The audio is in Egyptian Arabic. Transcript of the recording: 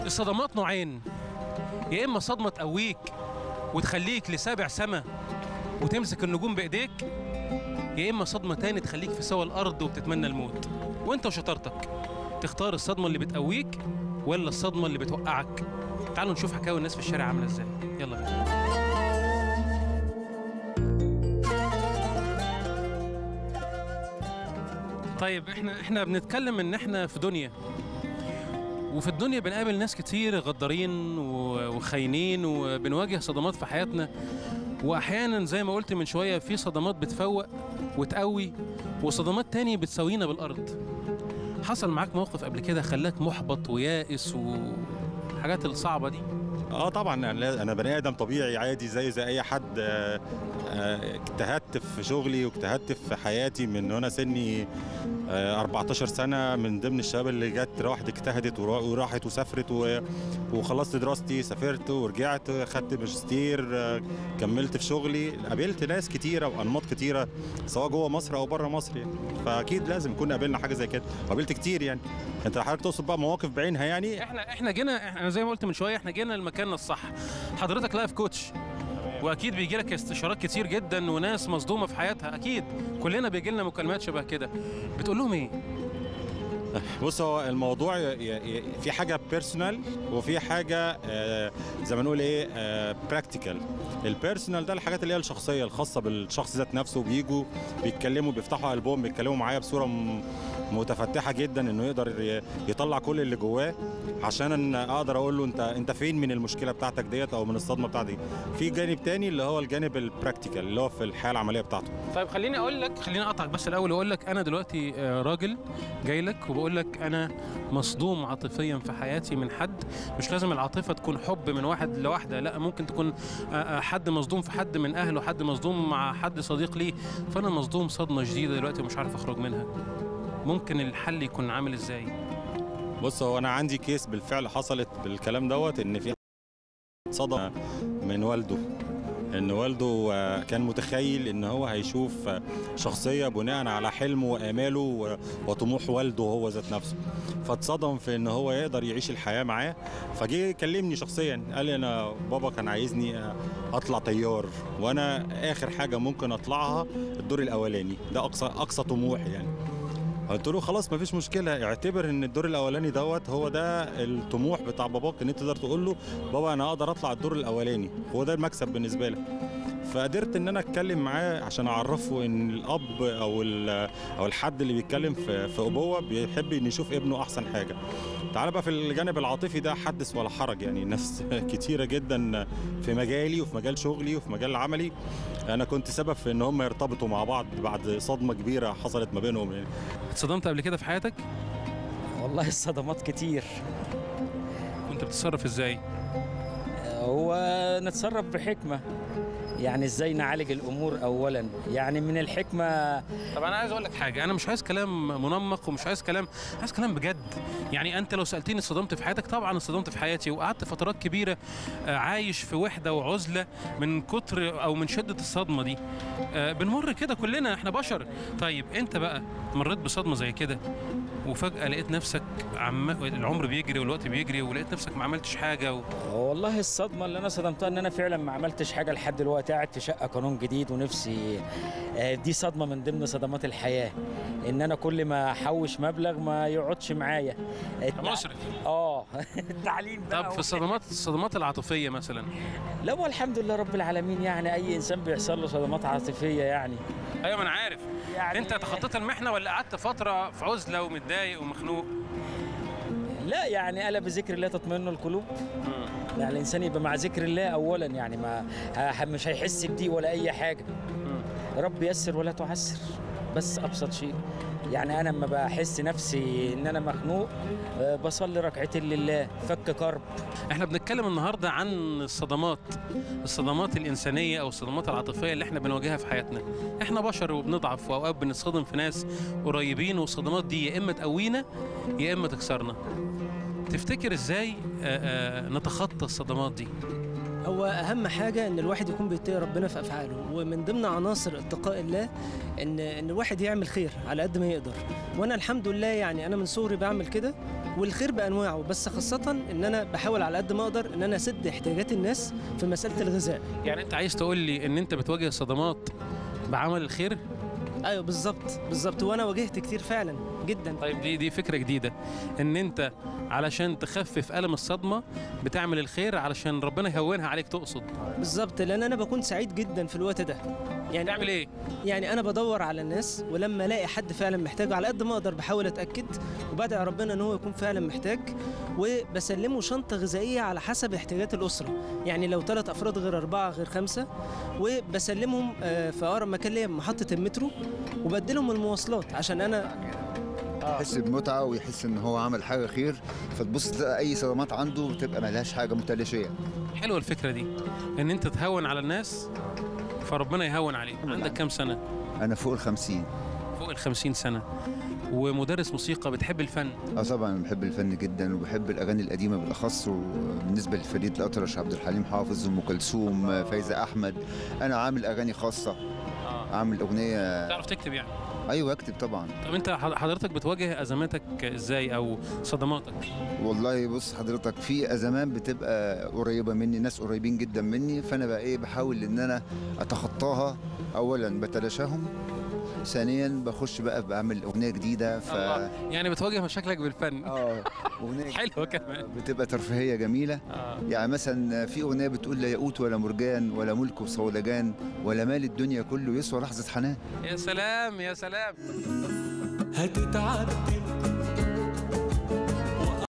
الصدمات نوعين يا اما صدمه تقويك وتخليك لسابع سما وتمسك النجوم بايديك يا اما صدمه تاني تخليك في سوى الارض وبتتمنى الموت وانت وشطارتك تختار الصدمه اللي بتقويك ولا الصدمه اللي بتوقعك تعالوا نشوف حكاوي الناس في الشارع عامله ازاي يلا بينا طيب احنا احنا بنتكلم ان احنا في دنيا وفي الدنيا بنقابل ناس كتير غدارين و- وخاينين وبنواجه صدمات في حياتنا واحيانا زي ما قلت من شويه في صدمات بتفوق وتقوي وصدمات تاني بتساوينا بالارض حصل معاك موقف قبل كده خلاك محبط ويائس والحاجات الصعبه دي اه طبعا انا أنا بني ادم طبيعي عادي زي زي اي حد آه، آه، اجتهدت في شغلي واجتهدت في حياتي من وانا سني آه، 14 سنه من ضمن الشباب اللي جت راحت اجتهدت ورا- وراحت وسافرت و- وخلصت دراستي سافرت ورجعت خدت ماجستير آه، كملت في شغلي قابلت ناس كتيره وانماط كتيره سواء جوه مصر او بره مصر يعني فاكيد لازم كنا قابلنا حاجه زي كده قابلت كتير يعني انت حضرتك تقصد بقى مواقف بعينها يعني احنا احنا جينا احنا زي ما قلت من شويه احنا جينا لمكاننا الصح حضرتك لايف كوتش واكيد بيجي لك استشارات كتير جدا وناس مصدومه في حياتها اكيد كلنا بيجي لنا مكالمات شبه كده بتقول لهم ايه بص هو الموضوع ي- ي- في حاجه بيرسونال وفي حاجه آه، زي ما نقول ايه براكتيكال البيرسونال ده الحاجات اللي هي الشخصيه الخاصه بالشخص ذات نفسه بيجوا بيتكلموا بيفتحوا قلبهم بيتكلموا معايا بصوره م- متفتحه جدا انه يقدر ي- يطلع كل اللي جواه عشان أن اقدر اقول له انت انت فين من المشكله بتاعتك ديت او من الصدمه بتاعتك في جانب تاني اللي هو الجانب البراكتيكال اللي هو في الحياه العمليه بتاعته طيب خليني اقول لك خليني اقطعك بس الاول واقول لك انا دلوقتي آه، راجل جاي لك وبقول لك انا مصدوم عاطفيا في حياتي من حد مش لازم العاطفه تكون حب من واحد لواحده لا ممكن تكون آه، آه، حد مصدوم في حد من اهله حد مصدوم مع حد صديق ليه فانا مصدوم صدمه جديده دلوقتي ومش عارف اخرج منها ممكن الحل يكون عامل ازاي بص هو انا عندي كيس بالفعل حصلت بالكلام دوت ان في صدم من والده ان والده آه، كان متخيل ان هو هيشوف آه، شخصيه بناء على حلمه واماله و- وطموح والده هو ذات نفسه فاتصدم في ان هو يقدر يعيش الحياه معاه فجه يكلمني شخصيا قال لي انا بابا كان عايزني آه، اطلع طيار وانا اخر حاجه ممكن اطلعها الدور الاولاني ده اقصى اقصى طموحي يعني قلت له خلاص مفيش مشكله اعتبر ان الدور الاولاني دوت هو ده الطموح بتاع باباك ان انت تقدر تقول له بابا انا اقدر اطلع الدور الاولاني هو ده المكسب بالنسبه لك فقدرت ان انا اتكلم معاه عشان اعرفه ان الاب او ال- او الحد اللي بيتكلم في في ابوه بيحب ان يشوف ابنه احسن حاجه تعال بقى في الجانب العاطفي ده حدث ولا حرج يعني ناس كتيره جدا في مجالي وفي مجال شغلي وفي مجال عملي انا كنت سبب في ان هم يرتبطوا مع بعض بعد صدمه كبيره حصلت ما بينهم يعني اتصدمت قبل كده في حياتك والله الصدمات كتير كنت بتتصرف ازاي هو نتصرف بحكمة يعني ازاي نعالج الامور اولا يعني من الحكمة طب انا عايز اقول لك حاجه انا مش عايز كلام منمق ومش عايز كلام عايز كلام بجد يعني انت لو سالتني اتصدمت في حياتك طبعا اتصدمت في حياتي وقعدت فترات كبيره آه، عايش في وحده وعزله من كتر او من شده الصدمه دي آه، بنمر كده كلنا احنا بشر طيب انت بقى مريت بصدمه زي كده وفجاه لقيت نفسك عم العمر بيجري والوقت بيجري ولقيت نفسك ما عملتش حاجه و... والله الصدمة اللي انا صدمتها ان انا فعلا ما عملتش حاجة لحد دلوقتي قاعد في شقة قانون جديد ونفسي آه، دي صدمة من ضمن صدمات الحياة ان انا كل ما احوش مبلغ ما يقعدش معايا التع- مصرف اه التعليم بقى طب في الصدمات الصدمات العاطفيه مثلا لا والحمد لله رب العالمين يعني اي انسان بيحصل له صدمات عاطفيه يعني ايوه ما انا عارف يعني انت تخطيت المحنه ولا قعدت فتره في عزله ومتضايق ومخنوق لا يعني الا بذكر الله تطمئن القلوب يعني الانسان يبقى مع ذكر الله اولا يعني ما ه- مش هيحس بدي ولا اي حاجه رب يسر ولا تعسر بس ابسط شيء يعني انا لما بحس نفسي ان انا مخنوق آه، بصلي ركعتين لله فك كرب احنا بنتكلم النهارده عن الصدمات الصدمات الانسانيه او الصدمات العاطفيه اللي احنا بنواجهها في حياتنا احنا بشر وبنضعف واوقات بنتصدم في ناس قريبين والصدمات دي يا اما تقوينا يا اما تكسرنا تفتكر ازاي آه، آه، نتخطى الصدمات دي هو اهم حاجه ان الواحد يكون بيتقي ربنا في افعاله ومن ضمن عناصر اتقاء الله ان ان الواحد يعمل خير على قد ما يقدر وانا الحمد لله يعني انا من صغري بعمل كده والخير بانواعه بس خاصه ان انا بحاول على قد ما اقدر ان انا اسد احتياجات الناس في مساله الغذاء يعني انت عايز تقول لي ان انت بتواجه صدمات بعمل الخير ايوه بالظبط بالظبط وانا واجهت كتير فعلا جدا طيب دي دي فكره جديده ان انت علشان تخفف الم الصدمه بتعمل الخير علشان ربنا يهونها عليك تقصد بالظبط لان انا بكون سعيد جدا في الوقت ده يعني تعمل ايه يعني انا بدور على الناس ولما الاقي حد فعلا محتاج على قد ما اقدر بحاول اتاكد وبدعي ربنا ان هو يكون فعلا محتاج وبسلمه شنطه غذائيه على حسب احتياجات الاسره يعني لو ثلاث افراد غير اربعه غير خمسه وبسلمهم آه، في اقرب مكان ليا محطه المترو وبديلهم المواصلات عشان انا يحس بمتعه ويحس ان هو عمل حاجه خير فتبص تلاقي اي صدمات عنده بتبقى ملهاش حاجه متلاشيه حلوه الفكره دي ان انت تهون على الناس فربنا يهون عليك عندك كام سنه انا فوق ال 50 فوق ال 50 سنه ومدرس موسيقى بتحب الفن اه طبعا بحب الفن جدا وبحب الاغاني القديمه بالاخص وبالنسبه لفريد الاطرش عبد الحليم حافظ ام كلثوم فايزه احمد انا عامل اغاني خاصه اه عامل اغنيه تعرف تكتب يعني ايوه اكتب طبعا طب انت حضرتك بتواجه ازماتك ازاي او صدماتك والله بص حضرتك في ازمات بتبقى قريبه مني ناس قريبين جدا مني فانا بقى ايه بحاول ان انا اتخطاها اولا بتلاشاهم ثانيا بخش بقى بعمل اغنيه جديده ف الله. يعني بتواجه مشاكلك بالفن اه اغنيه حلوه كمان بتبقى ترفيهيه جميله آه. يعني مثلا في اغنيه بتقول لا ياقوت ولا مرجان ولا ملك وصولجان ولا مال الدنيا كله يسوى لحظه حنان يا سلام يا سلام هتتعدل